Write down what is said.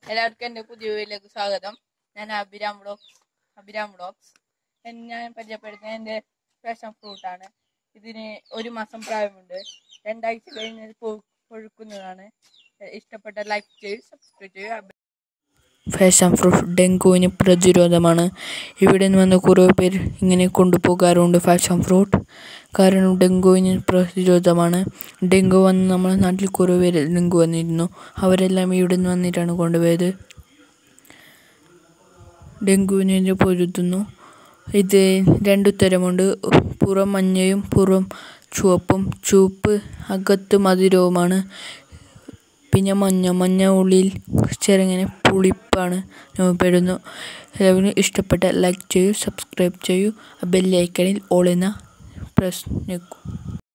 എല്ലാവർക്കും എൻ്റെ പുതിയ വീട്ടിലേക്ക് സ്വാഗതം ഞാൻ അഭിരാം വ്ളോഗ്സ് അഭിരാം വ്ളോഗ്സ് ഞാൻ പരിചയപ്പെടുത്തുന്ന എൻ്റെ പാഷൻ ഫ്രൂട്ടാണ് ഇതിന് ഒരു മാസം പ്രായമുണ്ട് രണ്ടാഴ്ച കഴിഞ്ഞ് ഇത് പൂ പൊഴുക്കുന്നതാണ് ഇഷ്ടപ്പെട്ട ലൈക്ക് ചെയ്യൂ സബ്സ്ക്രൈബ് ചെയ്യൂ ഫാഷൻ ഫ്രൂട്ട് ഡെങ്കുവിന് പ്രതിരോധമാണ് ഇവിടെ നിന്ന് വന്ന കുറേ പേര് ഇങ്ങനെ കൊണ്ടുപോകാറുണ്ട് ഫാഷൻ ഫ്രൂട്ട് കാരണം ഡെങ്കുവിന് പ്രതിരോധമാണ് ഡെങ്കു വന്ന് നമ്മുടെ നാട്ടിൽ കുറേ പേര് ഡെങ്കു വന്നിരുന്നു അവരെല്ലാം ഇവിടെ നിന്ന് വന്നിട്ടാണ് കൊണ്ടുപോയത് ഡെങ്കുവിനെ പൊരുത്തുന്നു ഇത് രണ്ടു തരമുണ്ട് പുറം മഞ്ഞയും പുറം ചുവപ്പും ചുവപ്പ് അകത്ത് മധുരവുമാണ് പിന്നെ മഞ്ഞ മഞ്ഞ ഉള്ളിൽ ചെറുങ്ങനെ പുളിപ്പാണ് അനുഭവപ്പെടുന്നു എല്ലാവരും ഇഷ്ടപ്പെട്ട ലൈക്ക് ചെയ്യൂ സബ്സ്ക്രൈബ് ചെയ്യൂ ബെല്ലൈക്കണിൽ ഓൾ എന്ന പ്രസ് ഞെക്കൂ